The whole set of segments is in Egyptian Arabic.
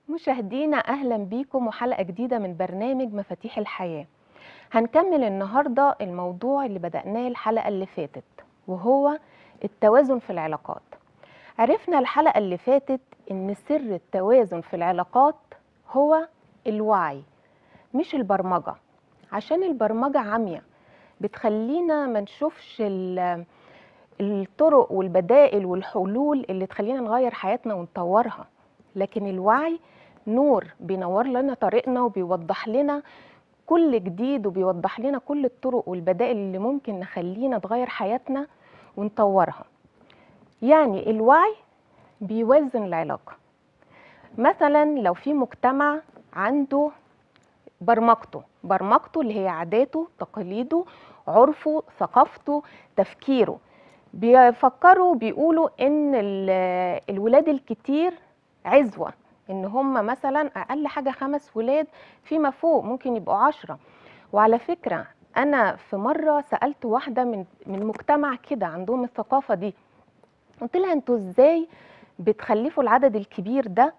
مشاهدينا اهلا بيكم وحلقه جديده من برنامج مفاتيح الحياه هنكمل النهارده الموضوع اللي بدأناه الحلقه اللي فاتت وهو التوازن في العلاقات عرفنا الحلقه اللي فاتت ان سر التوازن في العلاقات هو الوعي مش البرمجه عشان البرمجه عمياء بتخلينا ما نشوفش ال- الطرق والبدائل والحلول اللي تخلينا نغير حياتنا ونطورها لكن الوعي نور بينور لنا طريقنا وبيوضح لنا كل جديد وبيوضح لنا كل الطرق والبدائل اللي ممكن نخلينا نغير حياتنا ونطورها يعني الوعي بيوازن العلاقة مثلا لو في مجتمع عنده برمجته برمجته اللي هي عاداته تقاليده عرفه ثقافته تفكيره بيفكروا بيقولوا ان ال- الولاد الكتير عزوة ان هم مثلا اقل حاجة خمس ولاد فيما فوق ممكن يبقوا عشرة وعلى فكرة انا في مرة سألت واحدة من من مجتمع كده عندهم الثقافة دي قلت لها انتوا ازاي بتخلفوا العدد الكبير ده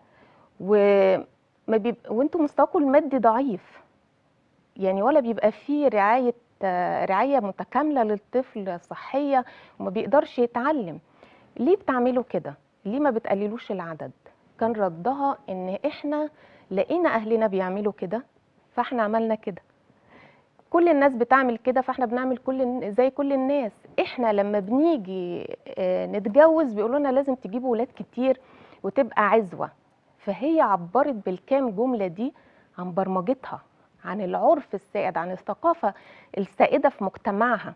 وما بيب... وانتوا مستواكم المادي ضعيف يعني ولا بيبقى فيه رعاية آه، رعاية متكاملة للطفل صحية وما بيقدرش يتعلم ليه بتعملوا كده ليه ما بتقللوش العدد كان ردها ان احنا لقينا اهلنا بيعملوا كده فاحنا عملنا كده كل الناس بتعمل كده فاحنا بنعمل كل زي كل الناس احنا لما بنيجي آه، نتجوز بيقولوا لنا لازم تجيبوا ولاد كتير وتبقى عزوة فهي عبرت بالكام جملة دي عن برمجتها عن العرف السائد عن الثقافة السائدة في مجتمعها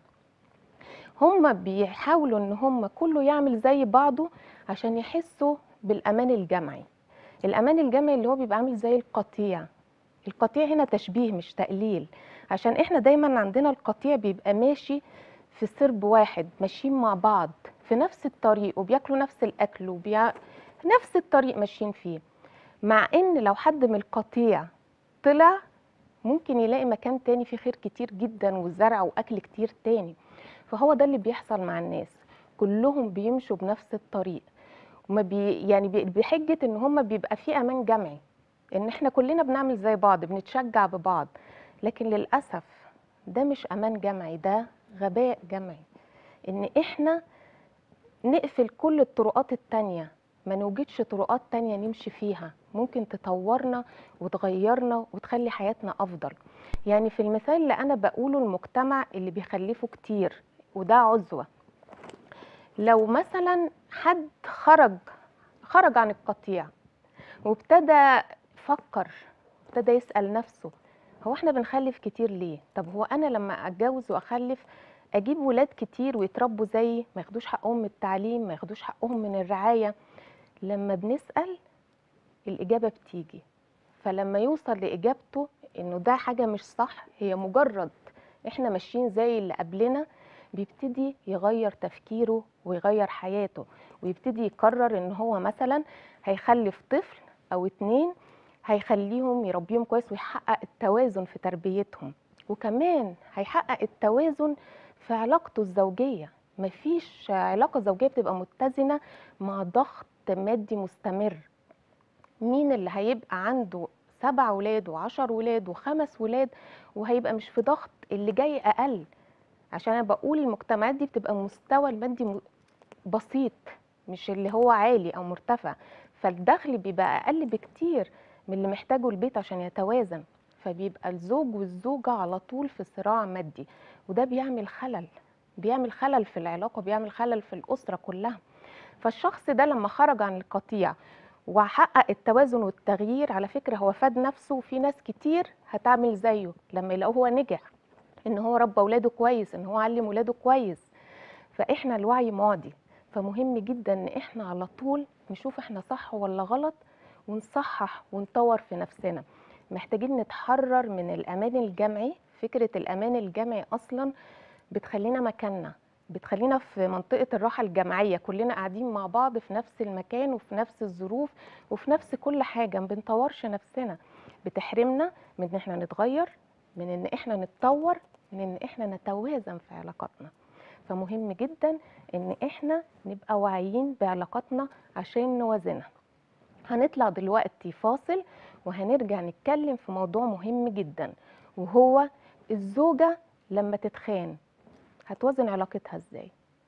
هم بيحاولوا ان هم كله يعمل زي بعضه عشان يحسوا بالامان الجمعي الامان الجمعي اللي هو بيبقى عامل زي القطيع القطيع هنا تشبيه مش تقليل عشان احنا دايما عندنا القطيع بيبقى ماشي في سرب واحد ماشيين مع بعض في نفس الطريق وبياكلوا نفس الاكل وبيع... نفس الطريق ماشيين فيه مع ان لو حد من القطيع طلع ممكن يلاقي مكان تاني فيه خير كتير جدا وزرع واكل كتير تاني فهو ده اللي بيحصل مع الناس كلهم بيمشوا بنفس الطريق وما بي يعني بي- بحجه ان هم بيبقى في امان جمعي ان احنا كلنا بنعمل زي بعض بنتشجع ببعض لكن للاسف ده مش امان جمعي ده غباء جمعي ان احنا نقفل كل الطرقات التانية ما نوجدش طرقات تانية نمشي فيها ممكن تطورنا وتغيرنا وتخلي حياتنا أفضل يعني في المثال اللي أنا بقوله المجتمع اللي بيخلفوا كتير وده عزوة لو مثلا حد خرج خرج عن القطيع وابتدى فكر ابتدى يسأل نفسه هو احنا بنخلف كتير ليه طب هو انا لما اتجوز واخلف اجيب ولاد كتير ويتربوا زيي ما ياخدوش حقهم من التعليم ما ياخدوش حقهم من الرعاية لما بنسأل الإجابة بتيجي فلما يوصل لإجابته إنه ده حاجة مش صح هي مجرد إحنا ماشيين زي اللي قبلنا بيبتدي يغير تفكيره ويغير حياته ويبتدي يقرر إن هو مثلا هيخلف طفل أو اتنين هيخليهم يربيهم كويس ويحقق التوازن في تربيتهم وكمان هيحقق التوازن في علاقته الزوجية مفيش علاقة زوجية بتبقى متزنة مع ضغط مادي مستمر مين اللي هيبقى عنده سبع ولاد وعشر ولاد وخمس ولاد وهيبقى مش في ضغط اللي جاي أقل عشان أنا بقول المجتمعات دي بتبقى مستوى المادي م- بسيط مش اللي هو عالي أو مرتفع فالدخل بيبقى أقل بكتير من اللي محتاجه البيت عشان يتوازن فبيبقى الزوج والزوجة على طول في صراع مادي وده بيعمل خلل بيعمل خلل في العلاقة بيعمل خلل في الأسرة كلها فالشخص ده لما خرج عن القطيع وحقق التوازن والتغيير على فكرة هو فاد نفسه وفي ناس كتير هتعمل زيه لما يلاقوه هو نجح ان هو ربى ولاده كويس ان هو علم ولاده كويس فاحنا الوعي ماضي فمهم جدا ان احنا على طول نشوف احنا صح ولا غلط ونصحح ونطور في نفسنا محتاجين نتحرر من الامان الجمعي فكرة الامان الجمعي اصلا بتخلينا مكاننا بتخلينا في منطقة الراحة الجماعية كلنا قاعدين مع بعض في نفس المكان وفي نفس الظروف وفي نفس كل حاجة ما بنطورش نفسنا بتحرمنا من ان احنا نتغير من ان احنا نتطور من ان احنا نتوازن في علاقاتنا فمهم جدا ان احنا نبقى واعيين بعلاقاتنا عشان نوازنها هنطلع دلوقتي فاصل وهنرجع نتكلم في موضوع مهم جدا وهو الزوجة لما تتخان هتوازن علاقتها ازاي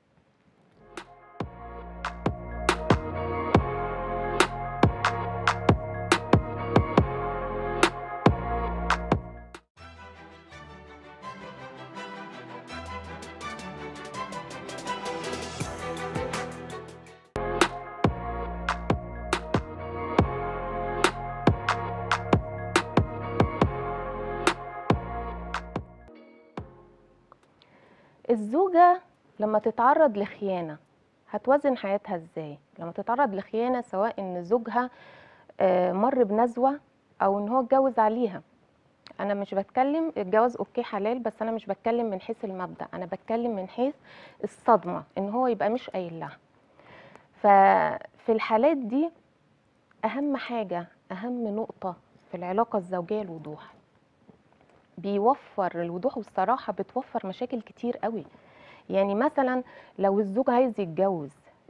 الزوجة لما تتعرض لخيانة هتوازن حياتها ازاي لما تتعرض لخيانة سواء ان زوجها آه، مر بنزوة او ان هو اتجوز عليها انا مش بتكلم الجواز اوكي حلال بس انا مش بتكلم من حيث المبدأ انا بتكلم من حيث الصدمة ان هو يبقى مش قايل لها ففي الحالات دي اهم حاجة اهم نقطة في العلاقة الزوجية الوضوح بيوفر الوضوح والصراحة بتوفر مشاكل كتير قوي يعني مثلا لو الزوج عايز يتجوز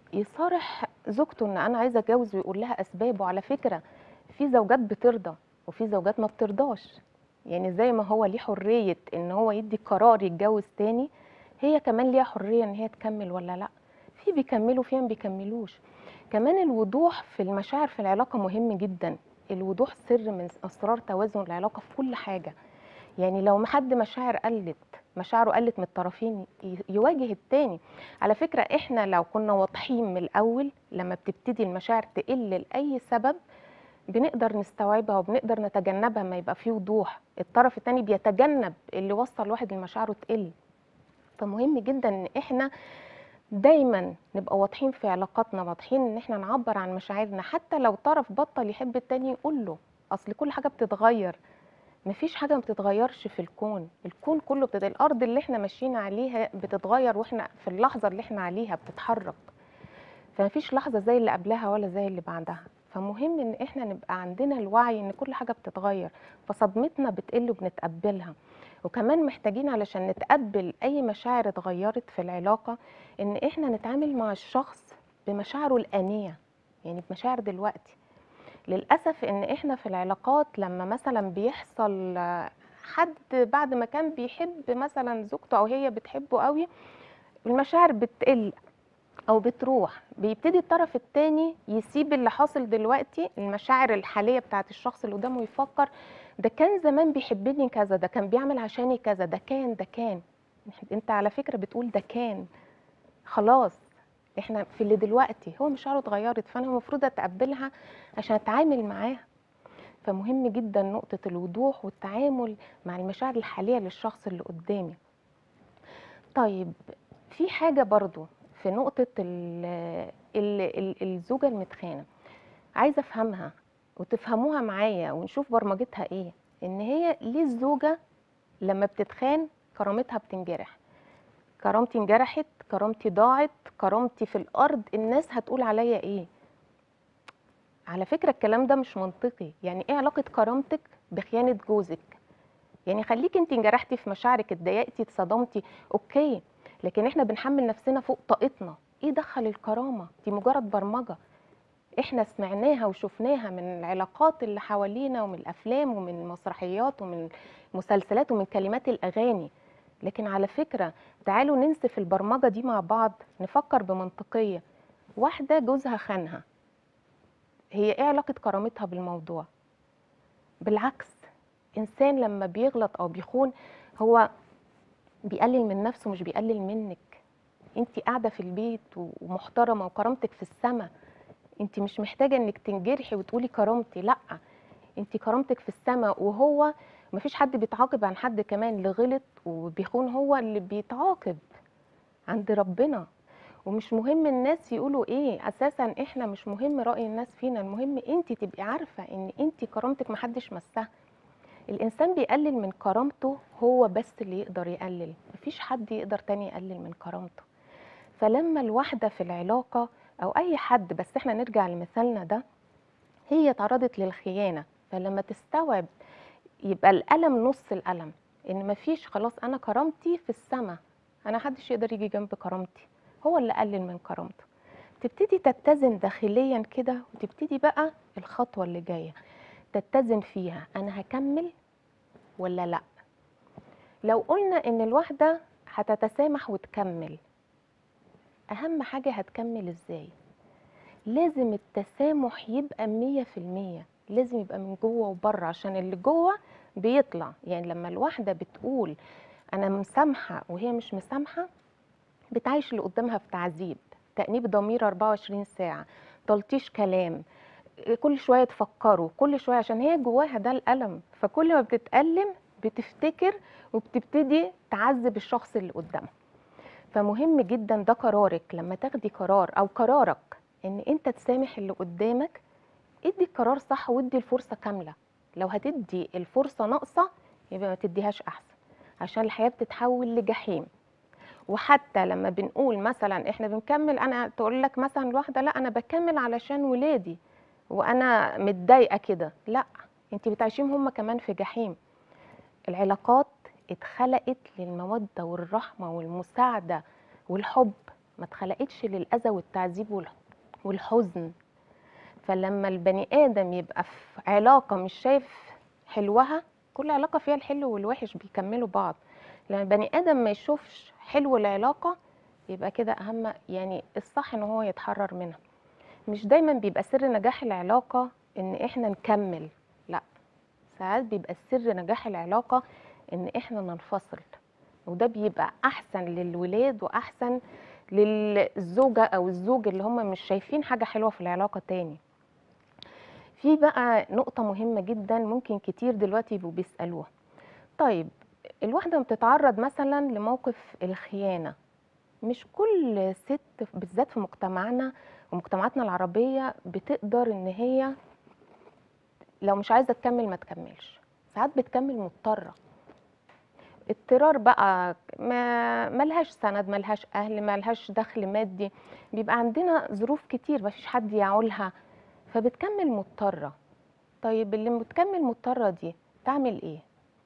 يصارح زوجته ان انا عايزه اتجوز ويقول لها اسبابه على فكره في زوجات بترضى وفي زوجات ما بترضاش يعني زي ما هو ليه حريه ان هو يدي قرار يتجوز تاني هي كمان ليها حريه ان هي تكمل ولا لا في بيكملوا في ما بيكملوش كمان الوضوح في المشاعر في العلاقه مهم جدا الوضوح سر من اسرار توازن العلاقه في كل حاجه يعني لو حد مشاعر قلت مشاعره قلت من الطرفين ي- يواجه التاني على فكرة احنا لو كنا واضحين من الأول لما بتبتدي المشاعر تقل لأي سبب بنقدر نستوعبها وبنقدر نتجنبها ما يبقى فيه وضوح الطرف التاني بيتجنب اللي وصل واحد لمشاعره تقل فمهم جدا ان احنا دايما نبقى واضحين في علاقاتنا واضحين ان احنا نعبر عن مشاعرنا حتى لو طرف بطل يحب التاني يقول له اصل كل حاجة بتتغير مفيش حاجة ما بتتغيرش في الكون الكون كله بتت... الأرض اللي احنا ماشيين عليها بتتغير واحنا في اللحظة اللي احنا عليها بتتحرك فمفيش لحظة زي اللي قبلها ولا زي اللي بعدها فمهم ان احنا نبقى عندنا الوعي ان كل حاجة بتتغير فصدمتنا بتقل وبنتقبلها وكمان محتاجين علشان نتقبل اي مشاعر اتغيرت في العلاقة ان احنا نتعامل مع الشخص بمشاعره الآنية يعني بمشاعر دلوقتي للأسف إن إحنا في العلاقات لما مثلا بيحصل آه، حد بعد ما كان بيحب مثلا زوجته أو هي بتحبه قوي المشاعر بتقل أو بتروح بيبتدي الطرف التاني يسيب اللي حاصل دلوقتي المشاعر الحالية بتاعت الشخص اللي قدامه يفكر ده كان زمان بيحبني كذا ده كان بيعمل عشاني كذا ده كان ده كان انت على فكرة بتقول ده كان خلاص احنا في اللي دلوقتي هو مشاعره اتغيرت فانا المفروض اتقبلها عشان اتعامل معاها فمهم جدا نقطة الوضوح والتعامل مع المشاعر الحالية للشخص اللي قدامي طيب في حاجة برضو في نقطة ال ال ال الزوجة المتخانة عايزة افهمها وتفهموها معايا ونشوف برمجتها ايه ان هي ليه الزوجة لما بتتخان كرامتها بتنجرح كرامتي انجرحت كرامتي ضاعت كرامتي في الارض الناس هتقول عليا ايه على فكرة الكلام ده مش منطقي يعني ايه علاقة كرامتك بخيانة جوزك يعني خليك انت انجرحتي في مشاعرك اتضايقتي اتصدمتي اوكي لكن احنا بنحمل نفسنا فوق طاقتنا ايه دخل الكرامة دي مجرد برمجة احنا سمعناها وشفناها من العلاقات اللي حوالينا ومن الافلام ومن المسرحيات ومن المسلسلات ومن كلمات الاغاني لكن على فكرة تعالوا ننسف البرمجة دي مع بعض نفكر بمنطقية واحدة جوزها خانها هي ايه علاقة كرامتها بالموضوع بالعكس انسان لما بيغلط او بيخون هو بيقلل من نفسه مش بيقلل منك انت قاعدة في البيت ومحترمة وكرامتك في السماء انت مش محتاجة انك تنجرحي وتقولي كرامتي لا انت كرامتك في السماء وهو مفيش حد بيتعاقب عن حد كمان اللي غلط وبيخون هو اللي بيتعاقب عند ربنا ومش مهم الناس يقولوا ايه اساسا احنا مش مهم راي الناس فينا المهم انت تبقي عارفه ان انت كرامتك محدش مسها الانسان بيقلل من كرامته هو بس اللي يقدر يقلل مفيش حد يقدر تاني يقلل من كرامته فلما الواحده في العلاقه او اي حد بس احنا نرجع لمثالنا ده هي تعرضت للخيانه فلما تستوعب يبقى الالم نص الالم ان مفيش خلاص انا كرامتي في السماء انا محدش يقدر يجي جنب كرامتي هو اللي قلل من كرامته تبتدي تتزن داخليا كده وتبتدي بقى الخطوة اللي جاية تتزن فيها أنا هكمل ولا لأ لو قلنا إن الواحدة هتتسامح وتكمل أهم حاجة هتكمل إزاي لازم التسامح يبقى مية في المية لازم يبقى من جوه وبره عشان اللي جوه بيطلع يعني لما الواحدة بتقول أنا مسامحة وهي مش مسامحة بتعيش اللي قدامها في تعذيب تأنيب ضمير 24 ساعة تلطيش كلام كل شوية تفكروا كل شوية عشان هي جواها ده الألم فكل ما بتتألم بتفتكر وبتبتدي تعذب الشخص اللي قدامها فمهم جدا ده قرارك لما تاخدي قرار أو قرارك إن أنت تسامح اللي قدامك ادي القرار صح وادي الفرصة كاملة لو هتدي الفرصة ناقصة يبقى ما تديهاش أحسن عشان الحياة بتتحول لجحيم وحتى لما بنقول مثلا احنا بنكمل انا تقول لك مثلا الواحده لا انا بكمل علشان ولادي وانا متضايقه كده لا انت بتعيشيهم هم كمان في جحيم العلاقات اتخلقت للموده والرحمه والمساعده والحب ما اتخلقتش للاذى والتعذيب والح- والحزن فلما البني ادم يبقى في علاقه مش شايف حلوها كل علاقه فيها الحلو والوحش بيكملوا بعض لما البني ادم ما يشوفش حلو العلاقه يبقى كده اهم يعني الصح ان هو يتحرر منها مش دايما بيبقى سر نجاح العلاقه ان احنا نكمل لا ساعات بيبقى سر نجاح العلاقه ان احنا ننفصل وده بيبقى احسن للولاد واحسن للزوجه او الزوج اللي هم مش شايفين حاجه حلوه في العلاقه تاني في بقى نقطه مهمه جدا ممكن كتير دلوقتي يبقوا بيسالوها طيب الواحدة بتتعرض مثلا لموقف الخيانة مش كل ست بالذات في مجتمعنا ومجتمعاتنا العربية بتقدر ان هي لو مش عايزة تكمل ما تكملش ساعات بتكمل مضطرة اضطرار بقى ما ملهاش سند ملهاش اهل ملهاش دخل مادي بيبقى عندنا ظروف كتير مفيش حد يعولها فبتكمل مضطرة طيب اللي بتكمل مضطرة دي تعمل ايه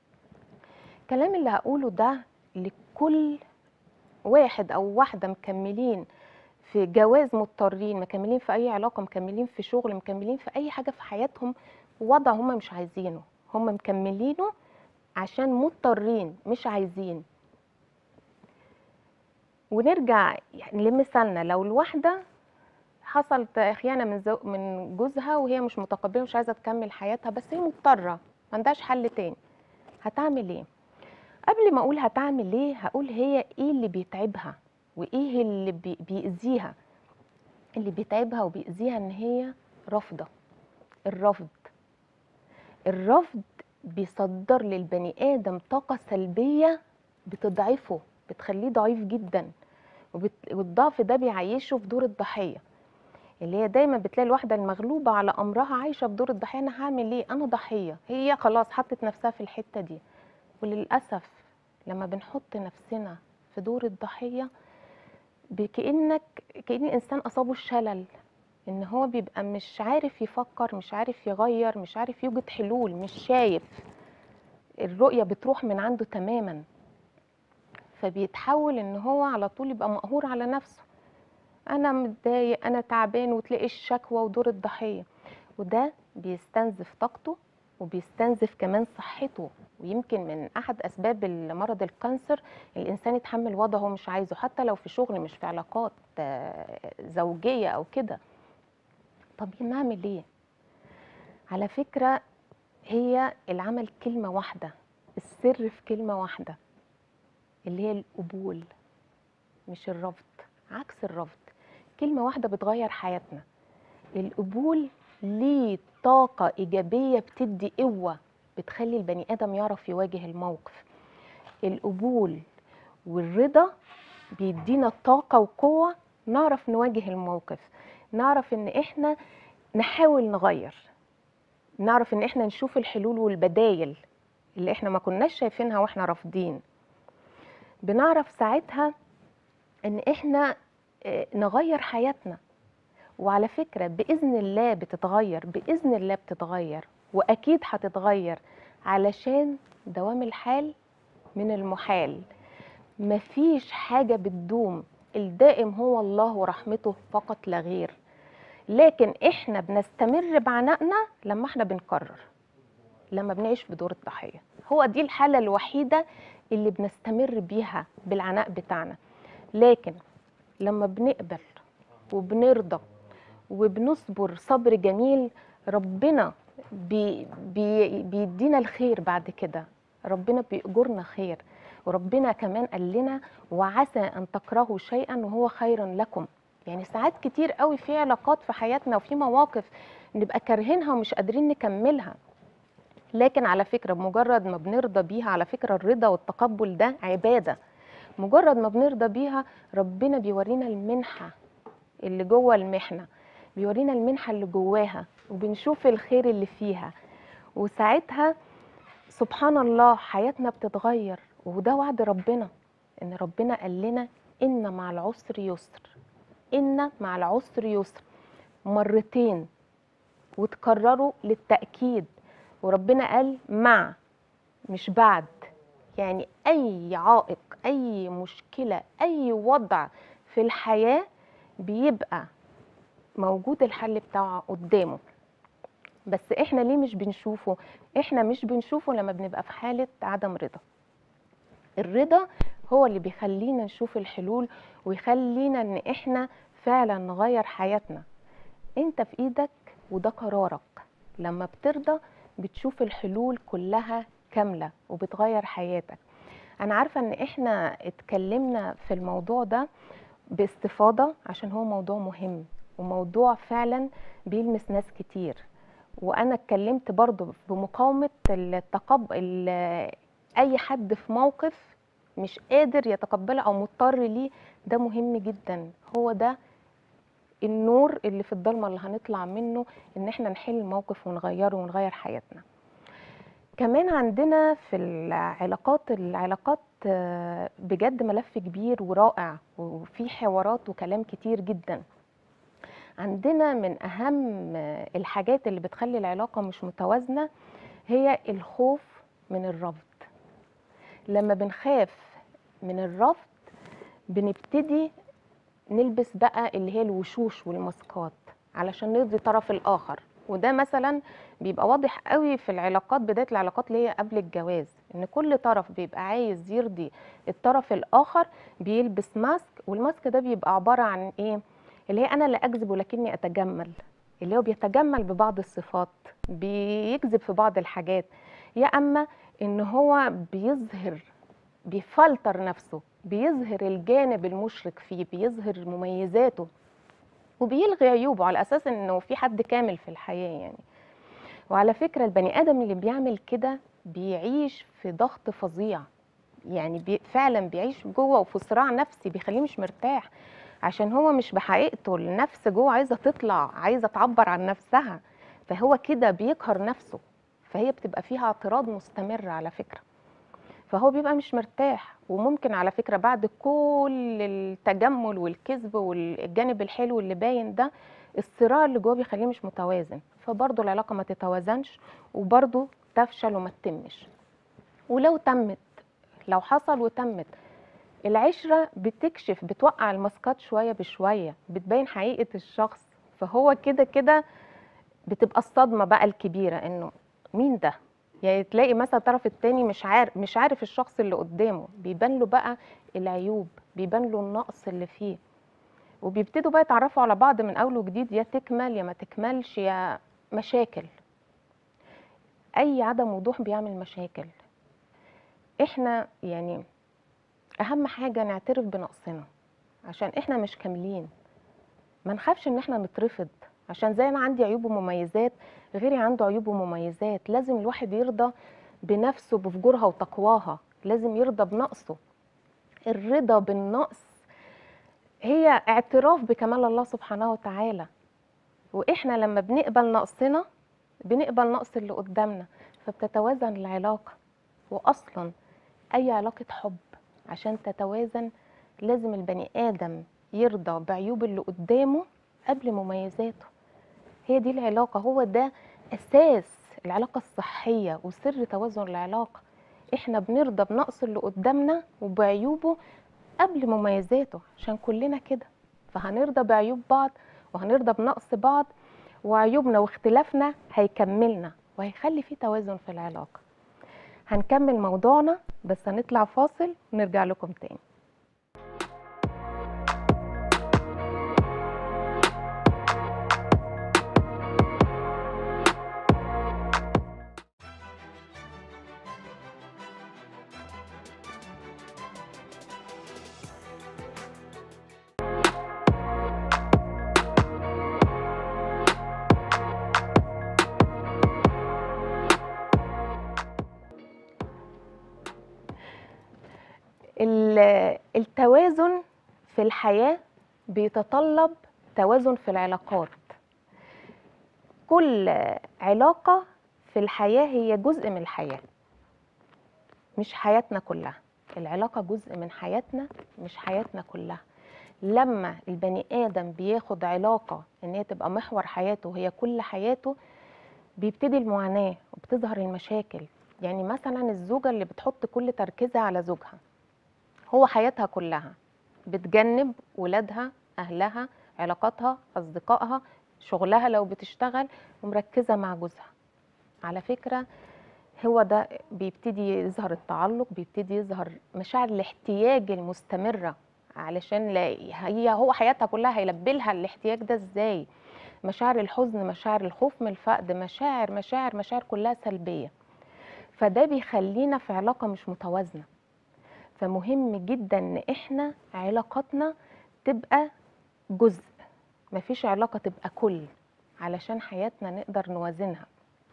الكلام اللي هقوله ده لكل واحد او واحده مكملين في جواز مضطرين مكملين في اي علاقه مكملين في شغل مكملين في اي حاجه في حياتهم وضع هم مش عايزينه هم مكملينه عشان مضطرين مش عايزين ونرجع يعني لمثالنا لو الواحده حصلت خيانه من زو من جوزها وهي مش متقبله مش عايزه تكمل حياتها بس هي مضطره ما عندهاش حل تاني هتعمل ايه قبل ما اقول هتعمل ايه هقول هي ايه اللي بيتعبها وايه اللي بي- بيأذيها اللي بيتعبها وبيأذيها ان هي رافضه الرفض الرفض بيصدر للبني ادم طاقه سلبيه بتضعفه بتخليه ضعيف جدا وبت- والضعف ده بيعيشه في دور الضحيه اللي هي دايما بتلاقي الواحده المغلوبه على امرها عايشه في دور الضحيه انا هعمل ايه انا ضحيه هي خلاص حطت نفسها في الحته دي وللأسف لما بنحط نفسنا في دور الضحية ب- كأنك كأن الإنسان أصابه الشلل إن هو بيبقى مش عارف يفكر مش عارف يغير مش عارف يوجد حلول مش شايف الرؤية بتروح من عنده تماما فبيتحول إن هو على طول يبقى مقهور على نفسه أنا متضايق أنا تعبان وتلاقي الشكوى ودور الضحية وده بيستنزف طاقته وبيستنزف كمان صحته ويمكن من احد اسباب مرض الكانسر الانسان يتحمل وضع هو مش عايزه حتى لو في شغل مش في علاقات آه، زوجيه او كده طب نعمل ايه على فكره هي العمل كلمه واحده السر في كلمه واحده اللي هي القبول مش الرفض عكس الرفض كلمه واحده بتغير حياتنا القبول ليه طاقة إيجابية بتدي قوة بتخلي البني آدم يعرف يواجه الموقف القبول والرضا بيدينا طاقة وقوة نعرف نواجه الموقف نعرف إن إحنا نحاول نغير نعرف إن إحنا نشوف الحلول والبدايل اللي إحنا ما كناش شايفينها وإحنا رافضين بنعرف ساعتها إن إحنا آه، نغير حياتنا وعلى فكرة بإذن الله بتتغير بإذن الله بتتغير وأكيد هتتغير علشان دوام الحال من المحال مفيش حاجة بتدوم الدائم هو الله ورحمته فقط لا غير لكن احنا بنستمر بعنائنا لما احنا بنكرر لما بنعيش في دور الضحيه هو دي الحاله الوحيده اللي بنستمر بيها بالعناء بتاعنا لكن لما بنقبل وبنرضى وبنصبر صبر جميل ربنا بي بي بيدينا الخير بعد كده ربنا بيأجرنا خير وربنا كمان قال لنا وعسى ان تكرهوا شيئا وهو خير لكم يعني ساعات كتير قوي في علاقات في حياتنا وفي مواقف نبقى كارهينها ومش قادرين نكملها لكن على فكره بمجرد ما بنرضى بيها على فكره الرضا والتقبل ده عباده مجرد ما بنرضى بيها ربنا بيورينا المنحه اللي جوه المحنه بيورينا المنحه اللي جواها وبنشوف الخير اللي فيها وساعتها سبحان الله حياتنا بتتغير وده وعد ربنا ان ربنا قال لنا ان مع العسر يسر ان مع العسر يسر مرتين وتكرروا للتاكيد وربنا قال مع مش بعد يعني اي عائق اي مشكله اي وضع في الحياه بيبقى موجود الحل بتاعه قدامه بس احنا ليه مش بنشوفه احنا مش بنشوفه لما بنبقى في حاله عدم رضا الرضا هو اللي بيخلينا نشوف الحلول ويخلينا ان احنا فعلا نغير حياتنا انت في ايدك وده قرارك لما بترضى بتشوف الحلول كلها كامله وبتغير حياتك انا عارفه ان احنا اتكلمنا في الموضوع ده باستفاضه عشان هو موضوع مهم وموضوع فعلا بيلمس ناس كتير وانا اتكلمت برضو بمقاومه التقبل اي حد في موقف مش قادر يتقبله او مضطر ليه ده مهم جدا هو ده النور اللي في الضلمه اللي هنطلع منه ان احنا نحل الموقف ونغيره ونغير حياتنا كمان عندنا في العلاقات العلاقات بجد ملف كبير ورائع وفي حوارات وكلام كتير جدا عندنا من اهم الحاجات اللي بتخلي العلاقه مش متوازنه هي الخوف من الرفض لما بنخاف من الرفض بنبتدي نلبس بقى اللي هي الوشوش والماسكات علشان نرضي الطرف الاخر وده مثلا بيبقى واضح قوي في العلاقات بدايه العلاقات اللي هي قبل الجواز ان كل طرف بيبقى عايز يرضي الطرف الاخر بيلبس ماسك والماسك ده بيبقى عباره عن ايه اللي هي انا لا اكذب ولكني اتجمل اللي هو بيتجمل ببعض الصفات بيكذب في بعض الحاجات يا اما ان هو بيظهر بيفلتر نفسه بيظهر الجانب المشرك فيه بيظهر مميزاته وبيلغي عيوبه على اساس انه في حد كامل في الحياه يعني وعلى فكره البني ادم اللي بيعمل كده بيعيش في ضغط فظيع يعني بي فعلا بيعيش جوه وفي صراع نفسي بيخليه مش مرتاح عشان هو مش بحقيقته النفس جوه عايزه تطلع عايزه تعبر عن نفسها فهو كده بيقهر نفسه فهي بتبقى فيها اعتراض مستمر على فكره فهو بيبقى مش مرتاح وممكن على فكره بعد كل التجمل والكذب والجانب الحلو اللي باين ده الصراع اللي جوه بيخليه مش متوازن فبرضه العلاقه ما تتوازنش وبرضه تفشل وما تتمش ولو تمت لو حصل وتمت العشره بتكشف بتوقع الماسكات شويه بشويه بتبين حقيقه الشخص فهو كده كده بتبقى الصدمه بقى الكبيره انه مين ده يعني تلاقي مثلا الطرف التاني مش عارف مش عارف الشخص اللي قدامه بيبان له بقى العيوب بيبان له النقص اللي فيه وبيبتدوا بقى يتعرفوا على بعض من اول وجديد يا تكمل يا ما تكملش يا مشاكل اي عدم وضوح بيعمل مشاكل احنا يعني اهم حاجه نعترف بنقصنا عشان احنا مش كاملين ما نخافش ان احنا نترفض عشان زي انا عندي عيوب ومميزات غيري عنده عيوب ومميزات لازم الواحد يرضى بنفسه بفجورها وتقواها لازم يرضى بنقصه الرضا بالنقص هي اعتراف بكمال الله سبحانه وتعالى واحنا لما بنقبل نقصنا بنقبل نقص اللي قدامنا فبتتوازن العلاقه واصلا اي علاقه حب عشان تتوازن لازم البني ادم يرضى بعيوب اللي قدامه قبل مميزاته هي دي العلاقة هو ده أساس العلاقة الصحية وسر توازن العلاقة احنا بنرضى بنقص اللي قدامنا وبعيوبه قبل مميزاته عشان كلنا كده فهنرضى بعيوب بعض وهنرضى بنقص بعض وعيوبنا واختلافنا هيكملنا وهيخلي في توازن في العلاقة هنكمل موضوعنا بس هنطلع فاصل ونرجع لكم تاني ال- التوازن في الحياة بيتطلب توازن في العلاقات كل علاقة في الحياة هي جزء من الحياة مش حياتنا كلها العلاقة جزء من حياتنا مش حياتنا كلها لما البني آدم بياخد علاقة إن هي تبقى محور حياته وهي كل حياته بيبتدي المعاناة وبتظهر المشاكل يعني مثلا الزوجة اللي بتحط كل تركيزها على زوجها هو حياتها كلها بتجنب ولادها أهلها علاقاتها أصدقائها شغلها لو بتشتغل ومركزة مع جوزها على فكرة هو ده بيبتدي يظهر التعلق بيبتدي يظهر مشاعر الاحتياج المستمرة علشان لا هي هو حياتها كلها هيلبي لها الاحتياج ده ازاي مشاعر الحزن مشاعر الخوف من الفقد مشاعر مشاعر مشاعر كلها سلبية فده بيخلينا في علاقة مش متوازنة فمهم جدا ان احنا علاقاتنا تبقى جزء مفيش علاقة تبقى كل علشان حياتنا نقدر نوازنها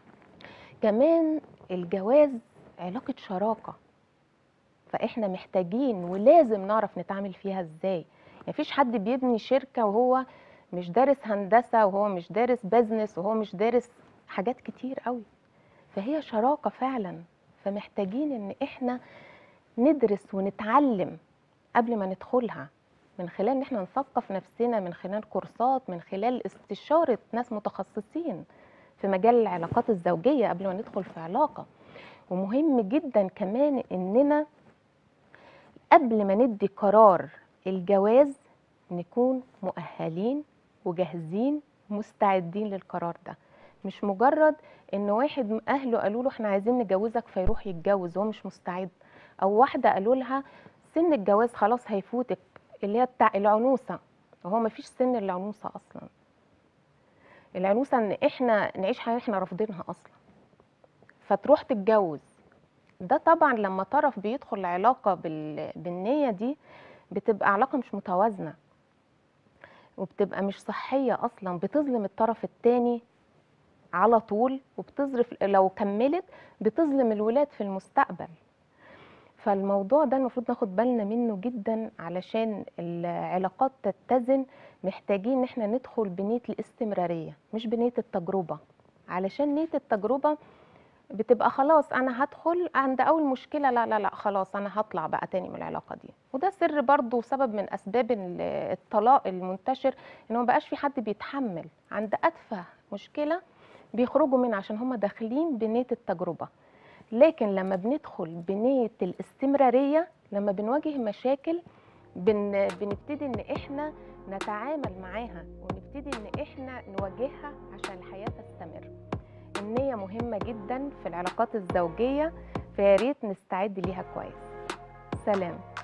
كمان الجواز علاقة شراكة فاحنا محتاجين ولازم نعرف نتعامل فيها ازاي مفيش حد بيبني شركة وهو مش دارس هندسة وهو مش دارس بزنس وهو مش دارس حاجات كتير قوي فهي شراكة فعلا فمحتاجين ان احنا ندرس ونتعلم قبل ما ندخلها من خلال ان احنا نثقف نفسنا من خلال كورسات من خلال استشارة ناس متخصصين في مجال العلاقات الزوجية قبل ما ندخل في علاقة ومهم جدا كمان اننا قبل ما ندي قرار الجواز نكون مؤهلين وجاهزين مستعدين للقرار ده مش مجرد ان واحد من اهله قالوا له احنا عايزين نجوزك فيروح يتجوز وهو مش مستعد او واحده قالوا لها سن الجواز خلاص هيفوتك اللي هي بتاع العنوسه وهو مفيش سن العنوسه اصلا العنوسه ان احنا نعيش حياه احنا رافضينها اصلا فتروح تتجوز ده طبعا لما طرف بيدخل علاقه بال... بالنيه دي بتبقى علاقه مش متوازنه وبتبقى مش صحيه اصلا بتظلم الطرف التاني على طول وبتظرف لو كملت بتظلم الولاد في المستقبل فالموضوع ده المفروض ناخد بالنا منه جدا علشان العلاقات تتزن محتاجين ان احنا ندخل بنية الاستمرارية مش بنية التجربة علشان نية التجربة بتبقى خلاص انا هدخل عند اول مشكلة لا لا لا خلاص انا هطلع بقى تاني من العلاقة دي وده سر برضو سبب من اسباب ال- الطلاق المنتشر ان ما بقاش في حد بيتحمل عند اتفه مشكلة بيخرجوا منها عشان هم داخلين بنية التجربة لكن لما بندخل بنية الاستمرارية لما بنواجه مشاكل بن بنبتدي ان احنا نتعامل معاها ونبتدي ان احنا نواجهها عشان الحياة تستمر النية مهمة جدا في العلاقات الزوجية فياريت نستعد ليها كويس سلام